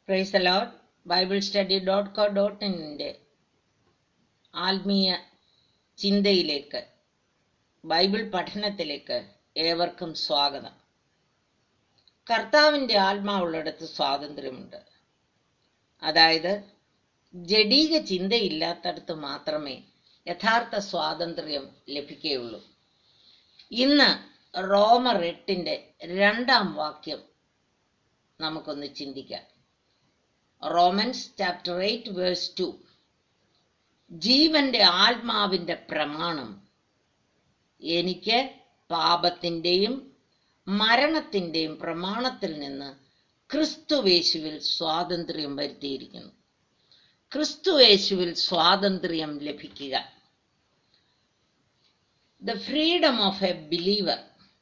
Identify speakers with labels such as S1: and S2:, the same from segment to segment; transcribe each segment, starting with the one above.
S1: price a lot Bible study dot co dot ഇന്നിൻ്റെ ആത്മീയ ചിന്തയിലേക്ക് ബൈബിൾ പഠനത്തിലേക്ക് ഏവർക്കും സ്വാഗതം കർത്താവിൻ്റെ ആത്മാവുള്ളിടത്ത് സ്വാതന്ത്ര്യമുണ്ട് അതായത് ജഡീക ചിന്തയില്ലാത്തടത്ത് മാത്രമേ യഥാർത്ഥ സ്വാതന്ത്ര്യം ലഭിക്കുകയുള്ളൂ ഇന്ന് റോമർ എട്ടിൻ്റെ രണ്ടാം വാക്യം നമുക്കൊന്ന് ചിന്തിക്കാം Romans chapter eight verse two ജീവന്റെ ആത്മാവിന്റെ പ്രമാണം എനിക്ക് പാപത്തിൻ്റെയും മരണത്തിൻ്റെയും പ്രമാണത്തിൽ നിന്ന് ക്രിസ്തുവേശുവിൽ സ്വാതന്ത്ര്യം വരുത്തിയിരിക്കുന്നു ക്രിസ്തുവേശുവിൽ സ്വാതന്ത്ര്യം ലഭിക്കുക the freedom of a believer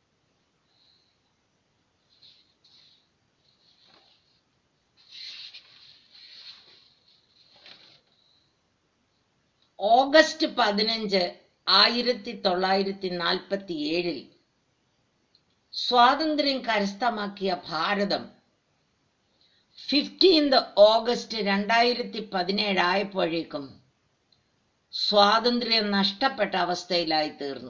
S1: August പതിനഞ്ച് ആയിരത്തി തൊള്ളായിരത്തി നാൽപ്പത്തി ഏഴിൽ സ്വാതന്ത്ര്യം കരസ്ഥമാക്കിയ ഭാരതം ഫിഫ്റ്റീൻത് ഓഗസ്റ്റ് രണ്ടായിരത്തി പതിനേഴ് ആയപ്പോഴേക്കും സ്വാതന്ത്ര്യം നഷ്ടപ്പെട്ട അവസ്ഥയിലായി തീർന്നു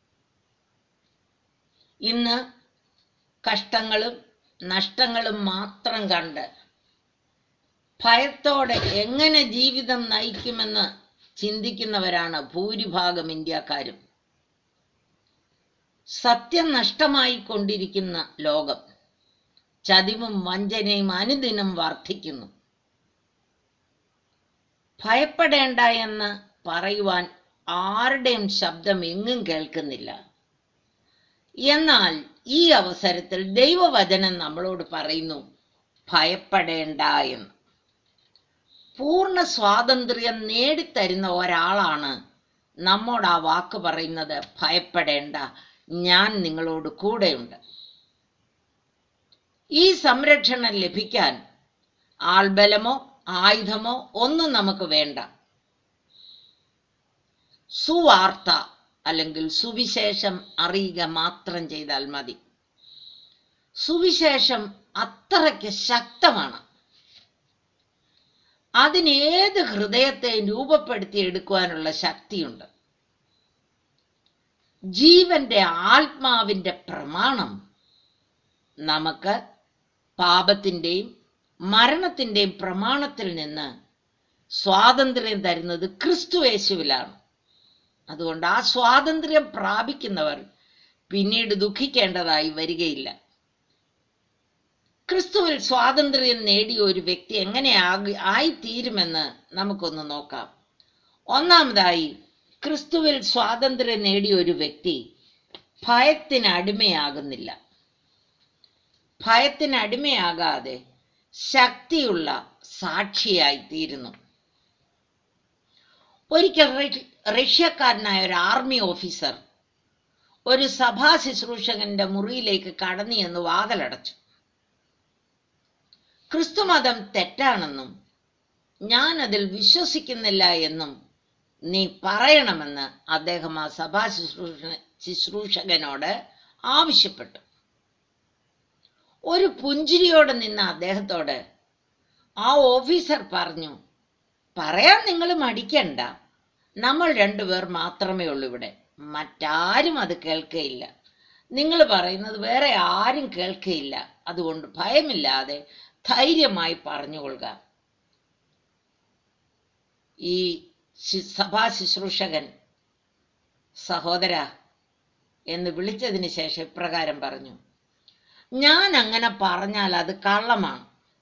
S1: ഇന്ന് കഷ്ടങ്ങളും നഷ്ടങ്ങളും മാത്രം കണ്ട് ഭയത്തോടെ എങ്ങനെ ജീവിതം നയിക്കുമെന്ന് ചിന്തിക്കുന്നവരാണ് ഭൂരിഭാഗം ഇന്ത്യക്കാരും സത്യം നഷ്ടമായി കൊണ്ടിരിക്കുന്ന ലോകം ചതിവും വഞ്ചനയും അനുദിനം വർദ്ധിക്കുന്നു ഭയപ്പെടേണ്ട എന്ന് പറയുവാൻ ആരുടെയും ശബ്ദം എങ്ങും കേൾക്കുന്നില്ല എന്നാൽ ഈ അവസരത്തിൽ ദൈവവചനം നമ്മളോട് പറയുന്നു ഭയപ്പെടേണ്ട എന്ന് പൂർണ്ണ സ്വാതന്ത്ര്യം നേടിത്തരുന്ന ഒരാളാണ് നമ്മോട് ആ വാക്ക് പറയുന്നത് ഭയപ്പെടേണ്ട ഞാൻ നിങ്ങളോട് കൂടെയുണ്ട് ഈ സംരക്ഷണം ലഭിക്കാൻ ആൾബലമോ ആയുധമോ ഒന്നും നമുക്ക് വേണ്ട സുവാർത്ത അല്ലെങ്കിൽ സുവിശേഷം അറിയുക മാത്രം ചെയ്താൽ മതി സുവിശേഷം അത്രയ്ക്ക് ശക്തമാണ് അതിനേത് ഹൃദയത്തെ രൂപപ്പെടുത്തി എടുക്കുവാനുള്ള ശക്തിയുണ്ട് ജീവന്റെ ആത്മാവിന്റെ പ്രമാണം നമുക്ക് പാപത്തിൻ്റെയും മരണത്തിൻ്റെയും പ്രമാണത്തിൽ നിന്ന് സ്വാതന്ത്ര്യം തരുന്നത് ക്രിസ്തു യേശുവിലാണ് അതുകൊണ്ട് ആ സ്വാതന്ത്ര്യം പ്രാപിക്കുന്നവർ പിന്നീട് ദുഃഖിക്കേണ്ടതായി വരികയില്ല ക്രിസ്തുവിൽ സ്വാതന്ത്ര്യം നേടിയ ഒരു വ്യക്തി എങ്ങനെ ആയിത്തീരുമെന്ന് നമുക്കൊന്ന് നോക്കാം ഒന്നാമതായി ക്രിസ്തുവിൽ സ്വാതന്ത്ര്യം നേടിയ ഒരു വ്യക്തി ഭയത്തിന് അടിമയാകുന്നില്ല ഭയത്തിന് അടിമയാകാതെ ശക്തിയുള്ള സാക്ഷിയായി തീരുന്നു ഒരിക്കൽ റഷ്യക്കാരനായ ഒരു ആർമി ഓഫീസർ ഒരു സഭാ ശുശ്രൂഷകന്റെ മുറിയിലേക്ക് കടന്നു എന്ന് വാതിലടച്ചു ക്രിസ്തുമതം തെറ്റാണെന്നും ഞാൻ അതിൽ വിശ്വസിക്കുന്നില്ല എന്നും നീ പറയണമെന്ന് അദ്ദേഹം ആ സഭാ ശുശ്രൂഷ ശുശ്രൂഷകനോട് ആവശ്യപ്പെട്ടു ഒരു പുഞ്ചിരിയോടെ നിന്ന അദ്ദേഹത്തോട് ആ ഓഫീസർ പറഞ്ഞു പറയാൻ നിങ്ങൾ മടിക്കണ്ട നമ്മൾ രണ്ടുപേർ മാത്രമേ ഉള്ളൂ ഇവിടെ മറ്റാരും അത് കേൾക്കയില്ല നിങ്ങൾ പറയുന്നത് വേറെ ആരും കേൾക്കയില്ല അതുകൊണ്ട് ഭയമില്ലാതെ ധൈര്യമായി പറഞ്ഞുകൊള്ളുക ഈ സഭാ ശുശ്രൂഷകൻ സഹോദര എന്ന് വിളിച്ചതിന് ശേഷം ഇപ്രകാരം പറഞ്ഞു ഞാൻ അങ്ങനെ പറഞ്ഞാൽ അത് കള്ളമാണ്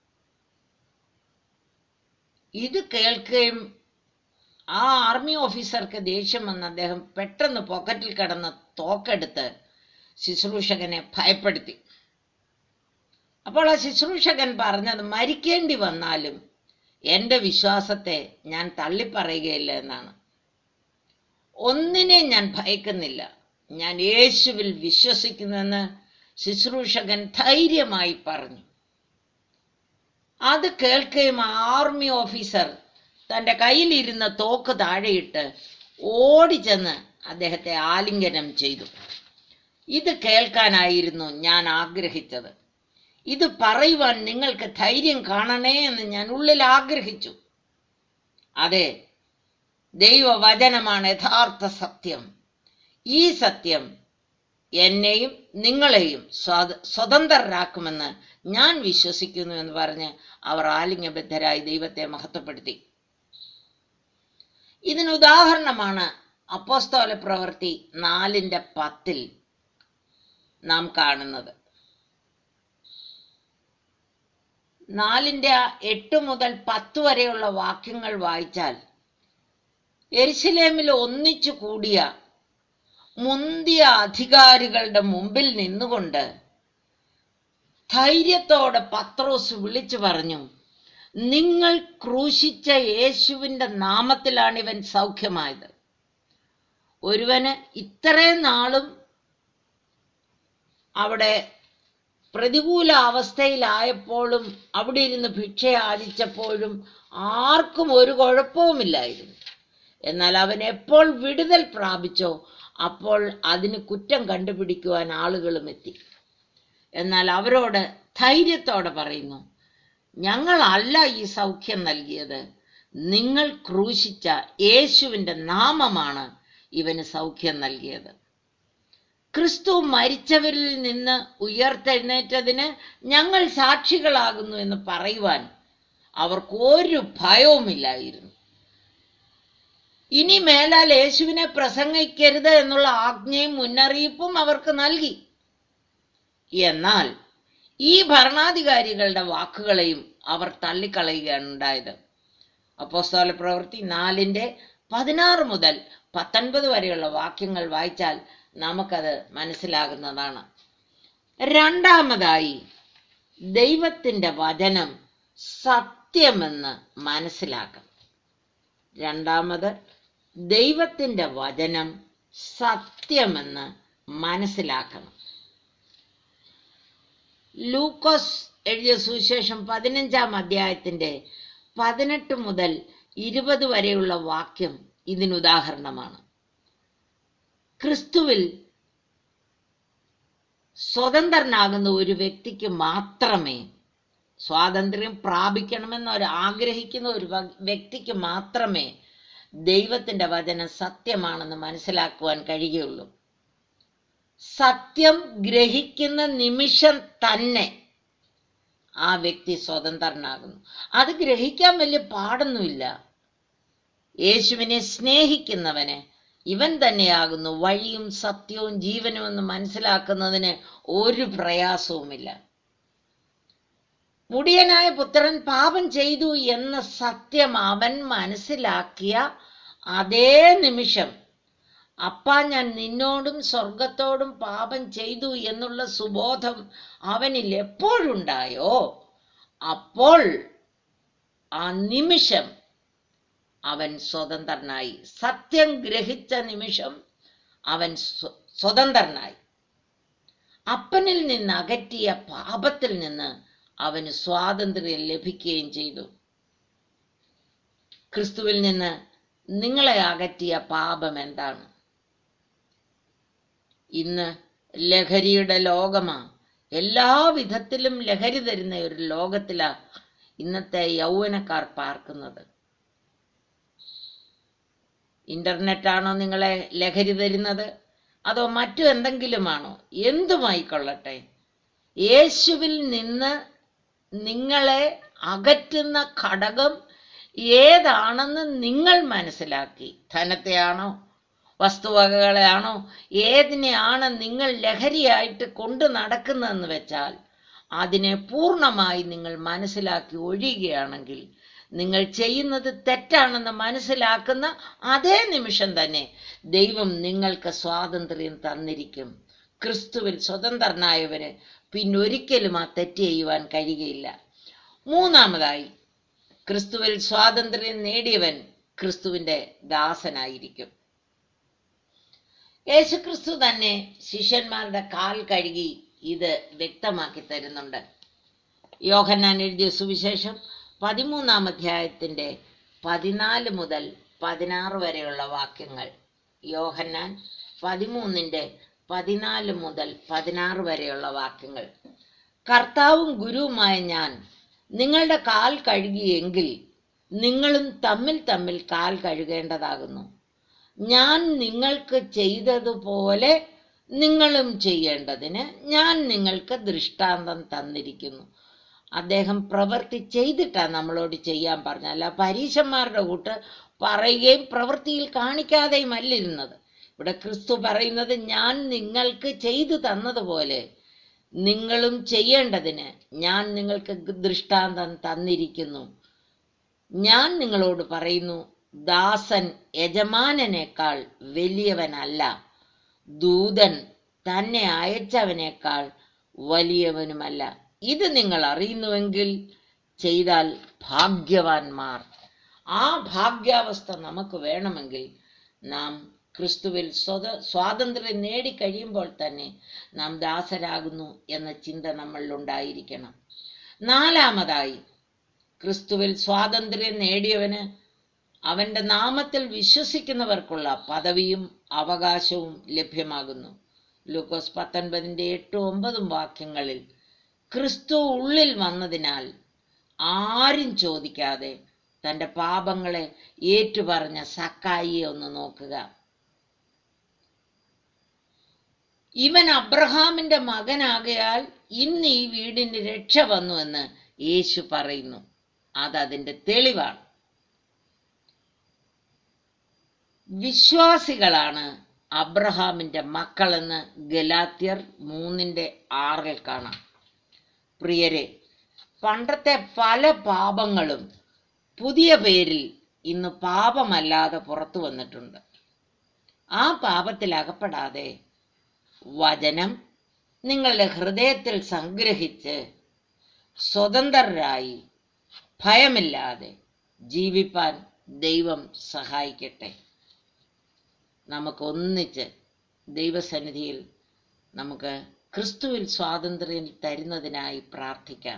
S1: ഇത് കേൾക്കുകയും ആ ആർമി ഓഫീസർക്ക് ദേഷ്യം വന്ന് അദ്ദേഹം പെട്ടെന്ന് പോക്കറ്റിൽ കിടന്ന തോക്കെടുത്ത് ശുശ്രൂഷകനെ ഭയപ്പെടുത്തി അപ്പോൾ ആ ശുശ്രൂഷകൻ പറഞ്ഞത് മരിക്കേണ്ടി വന്നാലും എൻ്റെ വിശ്വാസത്തെ ഞാൻ തള്ളിപ്പറയുകയില്ല എന്നാണ് ഒന്നിനെ ഞാൻ ഭയക്കുന്നില്ല ഞാൻ യേശുവിൽ വിശ്വസിക്കുന്നെന്ന് ശുശ്രൂഷകൻ ധൈര്യമായി പറഞ്ഞു അത് കേൾക്കുകയും ആർമി ഓഫീസർ തൻ്റെ കയ്യിലിരുന്ന തോക്ക് താഴെയിട്ട് ഓടിച്ചെന്ന് അദ്ദേഹത്തെ ആലിംഗനം ചെയ്തു ഇത് കേൾക്കാനായിരുന്നു ഞാൻ ആഗ്രഹിച്ചത് ഇത് പറയുവാൻ നിങ്ങൾക്ക് ധൈര്യം കാണണേ എന്ന് ഞാൻ ഉള്ളിൽ ആഗ്രഹിച്ചു അതെ ദൈവവചനമാണ് യഥാർത്ഥ സത്യം ഈ സത്യം എന്നെയും നിങ്ങളെയും സ്വത സ്വതന്ത്രരാക്കുമെന്ന് ഞാൻ വിശ്വസിക്കുന്നു എന്ന് പറഞ്ഞ് അവർ ആലിംഗബദ്ധരായി ദൈവത്തെ മഹത്വപ്പെടുത്തി ഇതിന് ഉദാഹരണമാണ് അപ്പോസ്തോല പ്രവൃത്തി നാലിന്റെ പത്തിൽ നാം കാണുന്നത് നാലിന്റെ ആ എട്ട് മുതൽ പത്ത് വരെയുള്ള വാക്യങ്ങൾ വായിച്ചാൽ എരിശിലേമിൽ ഒന്നിച്ചു കൂടിയ മുന്തിയ അധികാരികളുടെ മുമ്പിൽ നിന്നുകൊണ്ട് ധൈര്യത്തോടെ പത്രോസ് വിളിച്ചു പറഞ്ഞു നിങ്ങൾ ക്രൂശിച്ച യേശുവിന്റെ നാമത്തിലാണ് ഇവൻ സൗഖ്യമായത് ഒരുവന് ഇത്രയും നാളും അവിടെ പ്രതികൂല അവസ്ഥയിലായപ്പോഴും അവിടെ ഇരുന്ന് ഭിക്ഷ യാചിച്ചപ്പോഴും ആർക്കും ഒരു കുഴപ്പവുമില്ലായിരുന്നു എന്നാൽ അവൻ എപ്പോൾ വിടുതൽ പ്രാപിച്ചോ അപ്പോൾ അതിന് കുറ്റം കണ്ടുപിടിക്കുവാൻ ആളുകളും എത്തി എന്നാൽ അവരോട് ധൈര്യത്തോടെ പറയുന്നു ഞങ്ങളല്ല ഈ സൗഖ്യം നൽകിയത് നിങ്ങൾ ക്രൂശിച്ച യേശുവിൻ്റെ നാമമാണ് ഇവന് സൗഖ്യം നൽകിയത് ക്രിസ്തു മരിച്ചവരിൽ നിന്ന് ഉയർത്തെഴുന്നേറ്റതിന് ഞങ്ങൾ സാക്ഷികളാകുന്നു എന്ന് പറയുവാൻ അവർക്ക് ഒരു ഭയവുമില്ലായിരുന്നു ഇനി മേലാൽ യേശുവിനെ പ്രസംഗിക്കരുത് എന്നുള്ള ആജ്ഞയും മുന്നറിയിപ്പും അവർക്ക് നൽകി എന്നാൽ ഈ ഭരണാധികാരികളുടെ വാക്കുകളെയും അവർ തള്ളിക്കളയുകയാണ് ഉണ്ടായത് അപ്പോസ്തല പ്രവൃത്തി നാലിന്റെ പതിനാറ് മുതൽ പത്തൊൻപത് വരെയുള്ള വാക്യങ്ങൾ വായിച്ചാൽ നമുക്കത് മനസ്സിലാകുന്നതാണ് രണ്ടാമതായി ദൈവത്തിൻ്റെ വചനം സത്യമെന്ന് മനസ്സിലാക്കണം രണ്ടാമത് ദൈവത്തിൻ്റെ വചനം സത്യമെന്ന് മനസ്സിലാക്കണം ലൂക്കോസ് എഴുതിയ സുവിശേഷം പതിനഞ്ചാം അധ്യായത്തിന്റെ പതിനെട്ട് മുതൽ ഇരുപത് വരെയുള്ള വാക്യം ഇതിനുദാഹരണമാണ് ക്രിസ്തുവിൽ സ്വതന്ത്രനാകുന്ന ഒരു വ്യക്തിക്ക് മാത്രമേ സ്വാതന്ത്ര്യം പ്രാപിക്കണമെന്ന് ഒരു ആഗ്രഹിക്കുന്ന ഒരു വ- വ്യക്തിക്ക് മാത്രമേ ദൈവത്തിന്റെ വചനം സത്യമാണെന്ന് മനസ്സിലാക്കുവാൻ കഴിയുകയുള്ളൂ സത്യം ഗ്രഹിക്കുന്ന നിമിഷം തന്നെ ആ വ്യക്തി സ്വതന്ത്രനാകുന്നു അത് ഗ്രഹിക്കാൻ വലിയ പാടൊന്നുമില്ല യേശുവിനെ സ്നേഹിക്കുന്നവന് ഇവൻ തന്നെയാകുന്നു വഴിയും സത്യവും ജീവനും എന്ന് മനസ്സിലാക്കുന്നതിന് ഒരു പ്രയാസവുമില്ല മുടിയനായ പുത്രൻ പാപം ചെയ്തു എന്ന സത്യം അവൻ മനസ്സിലാക്കിയ അതേ നിമിഷം അപ്പാ ഞാൻ നിന്നോടും സ്വർഗത്തോടും പാപം ചെയ്തു എന്നുള്ള സുബോധം അവനിൽ എപ്പോഴുണ്ടായോ അപ്പോൾ ആ നിമിഷം അവൻ സ്വതന്ത്രനായി സത്യം ഗ്രഹിച്ച നിമിഷം അവൻ സ്വ- സ്വതന്ത്രനായി അപ്പനിൽ നിന്ന് അകറ്റിയ പാപത്തിൽ നിന്ന് അവന് സ്വാതന്ത്ര്യം ലഭിക്കുകയും ചെയ്തു ക്രിസ്തുവിൽ നിന്ന് നിങ്ങളെ അകറ്റിയ പാപം എന്താണ് ഇന്ന് ലഹരിയുടെ ലോകമാ എല്ലാ വിധത്തിലും ലഹരി തരുന്ന ഒരു ലോകത്തിലാ ഇന്നത്തെ യൗവനക്കാർ പാർക്കുന്നത് ഇന്റർനെറ്റാണോ നിങ്ങളെ ലഹരി തരുന്നത് അതോ മറ്റു എന്തെങ്കിലുമാണോ എന്തുമായിക്കൊള്ളട്ടെ യേശുവിൽ നിന്ന് നിങ്ങളെ അകറ്റുന്ന ഘടകം ഏതാണെന്ന് നിങ്ങൾ മനസ്സിലാക്കി ധനത്തെയാണോ വസ്തുവകകളെയാണോ ഏതിനെയാണ് നിങ്ങൾ ലഹരിയായിട്ട് കൊണ്ടു നടക്കുന്നതെന്ന് വെച്ചാൽ അതിനെ പൂർണ്ണമായി നിങ്ങൾ മനസ്സിലാക്കി ഒഴിയുകയാണെങ്കിൽ നിങ്ങൾ ചെയ്യുന്നത് തെറ്റാണെന്ന് മനസ്സിലാക്കുന്ന അതേ നിമിഷം തന്നെ ദൈവം നിങ്ങൾക്ക് സ്വാതന്ത്ര്യം തന്നിരിക്കും ക്രിസ്തുവിൽ സ്വതന്ത്രനായവന് പിന്നൊരിക്കലും ആ തെറ്റ് ചെയ്യുവാൻ കഴിയുകയില്ല മൂന്നാമതായി ക്രിസ്തുവിൽ സ്വാതന്ത്ര്യം നേടിയവൻ ക്രിസ്തുവിന്റെ ദാസനായിരിക്കും യേശുക്രിസ്തു തന്നെ ശിഷ്യന്മാരുടെ കാൽ കഴുകി ഇത് വ്യക്തമാക്കി തരുന്നുണ്ട് യോഹന്നാൻ എഴുതിയ സുവിശേഷം പതിമൂന്നാം അധ്യായത്തിന്റെ പതിനാല് മുതൽ പതിനാറ് വരെയുള്ള വാക്യങ്ങൾ യോഹന്നാൻ പതിമൂന്നിന്റെ പതിനാല് മുതൽ പതിനാറ് വരെയുള്ള വാക്യങ്ങൾ കർത്താവും ഗുരുവുമായ ഞാൻ നിങ്ങളുടെ കാൽ കഴുകിയെങ്കിൽ നിങ്ങളും തമ്മിൽ തമ്മിൽ കാൽ കഴുകേണ്ടതാകുന്നു ഞാൻ നിങ്ങൾക്ക് ചെയ്തതുപോലെ നിങ്ങളും ചെയ്യേണ്ടതിന് ഞാൻ നിങ്ങൾക്ക് ദൃഷ്ടാന്തം തന്നിരിക്കുന്നു അദ്ദേഹം പ്രവൃത്തി ചെയ്തിട്ടാ നമ്മളോട് ചെയ്യാൻ പറഞ്ഞല്ല പരീശന്മാരുടെ കൂട്ട് പറയുകയും പ്രവൃത്തിയിൽ കാണിക്കാതെയും അല്ലിരുന്നത് ഇവിടെ ക്രിസ്തു പറയുന്നത് ഞാൻ നിങ്ങൾക്ക് ചെയ്തു തന്നതുപോലെ നിങ്ങളും ചെയ്യേണ്ടതിന് ഞാൻ നിങ്ങൾക്ക് ദൃഷ്ടാന്തം തന്നിരിക്കുന്നു ഞാൻ നിങ്ങളോട് പറയുന്നു ദാസൻ യജമാനനേക്കാൾ വലിയവനല്ല ദൂതൻ തന്നെ അയച്ചവനേക്കാൾ വലിയവനുമല്ല ഇത് നിങ്ങൾ അറിയുന്നുവെങ്കിൽ ചെയ്താൽ ഭാഗ്യവാന്മാർ ആ ഭാഗ്യാവസ്ഥ നമുക്ക് വേണമെങ്കിൽ നാം ക്രിസ്തുവിൽ സ്വത സ്വാതന്ത്ര്യം നേടിക്കഴിയുമ്പോൾ തന്നെ നാം ദാസരാകുന്നു എന്ന ചിന്ത നമ്മളിൽ ഉണ്ടായിരിക്കണം നാലാമതായി ക്രിസ്തുവിൽ സ്വാതന്ത്ര്യം നേടിയവന് അവന്റെ നാമത്തിൽ വിശ്വസിക്കുന്നവർക്കുള്ള പദവിയും അവകാശവും ലഭ്യമാകുന്നു ലൂക്കോസ് പത്തൊൻപതിന്റെ എട്ടും ഒമ്പതും വാക്യങ്ങളിൽ ക്രിസ്തു ഉള്ളിൽ വന്നതിനാൽ ആരും ചോദിക്കാതെ തന്റെ പാപങ്ങളെ ഏറ്റുപറഞ്ഞ സക്കായിയെ ഒന്ന് നോക്കുക ഇവൻ അബ്രഹാമിന്റെ മകനാകയാൽ ഇന്ന് ഈ വീടിന് രക്ഷ വന്നു എന്ന് യേശു പറയുന്നു അതതിന്റെ തെളിവാണ് വിശ്വാസികളാണ് അബ്രഹാമിന്റെ മക്കളെന്ന് ഗലാത്യർ മൂന്നിന്റെ ആറിൽ കാണാം പ്രിയരെ പണ്ടത്തെ പല പാപങ്ങളും പുതിയ പേരിൽ ഇന്ന് പാപമല്ലാതെ പുറത്തു വന്നിട്ടുണ്ട് ആ പാപത്തിൽ അകപ്പെടാതെ വചനം നിങ്ങളുടെ ഹൃദയത്തിൽ സംഗ്രഹിച്ച് സ്വതന്ത്രരായി ഭയമില്ലാതെ ജീവിപ്പാൻ ദൈവം സഹായിക്കട്ടെ നമുക്ക് ഒന്നിച്ച് ദൈവസന്നിധിയിൽ നമുക്ക് ക്രിസ്തുവിൽ സ്വാതന്ത്ര്യം തരുന്നതിനായി പ്രാർത്ഥിക്കാം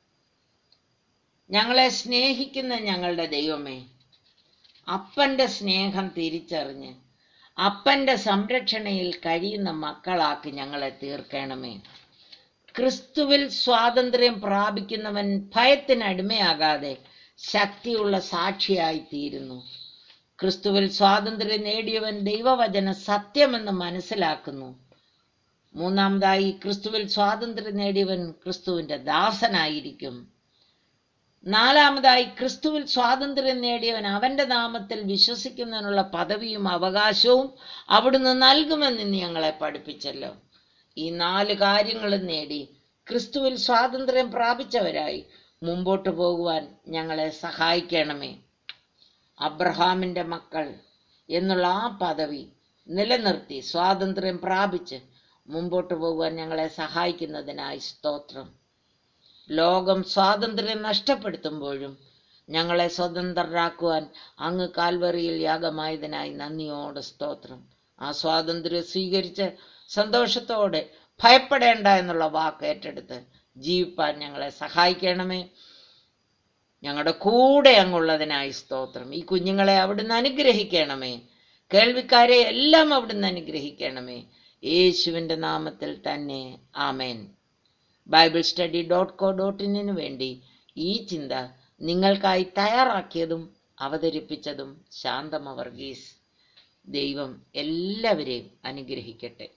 S1: ഞങ്ങളെ സ്നേഹിക്കുന്ന ഞങ്ങളുടെ ദൈവമേ അപ്പന്റെ സ്നേഹം തിരിച്ചറിഞ്ഞ് അപ്പന്റെ സംരക്ഷണയിൽ കഴിയുന്ന മക്കളാക്കി ഞങ്ങളെ തീർക്കണമേ ക്രിസ്തുവിൽ സ്വാതന്ത്ര്യം പ്രാപിക്കുന്നവൻ ഭയത്തിന് അടിമയാകാതെ ശക്തിയുള്ള സാക്ഷിയായി തീരുന്നു ക്രിസ്തുവിൽ സ്വാതന്ത്ര്യം നേടിയവൻ ദൈവവചന സത്യമെന്ന് മനസ്സിലാക്കുന്നു മൂന്നാമതായി ക്രിസ്തുവിൽ സ്വാതന്ത്ര്യം നേടിയവൻ ക്രിസ്തുവിന്റെ ദാസനായിരിക്കും നാലാമതായി ക്രിസ്തുവിൽ സ്വാതന്ത്ര്യം നേടിയവൻ അവന്റെ നാമത്തിൽ വിശ്വസിക്കുന്നതിനുള്ള പദവിയും അവകാശവും അവിടുന്ന് നൽകുമെന്ന് ഇന്ന് ഞങ്ങളെ പഠിപ്പിച്ചല്ലോ ഈ നാല് കാര്യങ്ങളും നേടി ക്രിസ്തുവിൽ സ്വാതന്ത്ര്യം പ്രാപിച്ചവരായി മുമ്പോട്ട് പോകുവാൻ ഞങ്ങളെ സഹായിക്കണമേ അബ്രഹാമിന്റെ മക്കൾ എന്നുള്ള ആ പദവി നിലനിർത്തി സ്വാതന്ത്ര്യം പ്രാപിച്ച് മുമ്പോട്ട് പോകുവാൻ ഞങ്ങളെ സഹായിക്കുന്നതിനായി സ്തോത്രം ലോകം സ്വാതന്ത്ര്യം നഷ്ടപ്പെടുത്തുമ്പോഴും ഞങ്ങളെ സ്വതന്ത്രരാക്കുവാൻ അങ്ങ് കാൽവറിയിൽ യാഗമായതിനായി നന്ദിയോടെ സ്തോത്രം ആ സ്വാതന്ത്ര്യം സ്വീകരിച്ച് സന്തോഷത്തോടെ ഭയപ്പെടേണ്ട എന്നുള്ള വാക്ക് ഏറ്റെടുത്ത് ജീവിപ്പാൻ ഞങ്ങളെ സഹായിക്കണമേ ഞങ്ങളുടെ കൂടെ അങ്ങുള്ളതിനായി സ്തോത്രം ഈ കുഞ്ഞുങ്ങളെ അവിടുന്ന് അനുഗ്രഹിക്കണമേ കേൾവിക്കാരെ എല്ലാം അവിടുന്ന് അനുഗ്രഹിക്കണമേ യേശുവിൻ്റെ നാമത്തിൽ തന്നെ ആമേൻ Bible study dot co dot ഇന്നിനു വേണ്ടി ഈ ചിന്ത നിങ്ങൾക്കായി തയ്യാറാക്കിയതും അവതരിപ്പിച്ചതും ശാന്തമ വർഗീസ് ദൈവം എല്ലാവരെയും അനുഗ്രഹിക്കട്ടെ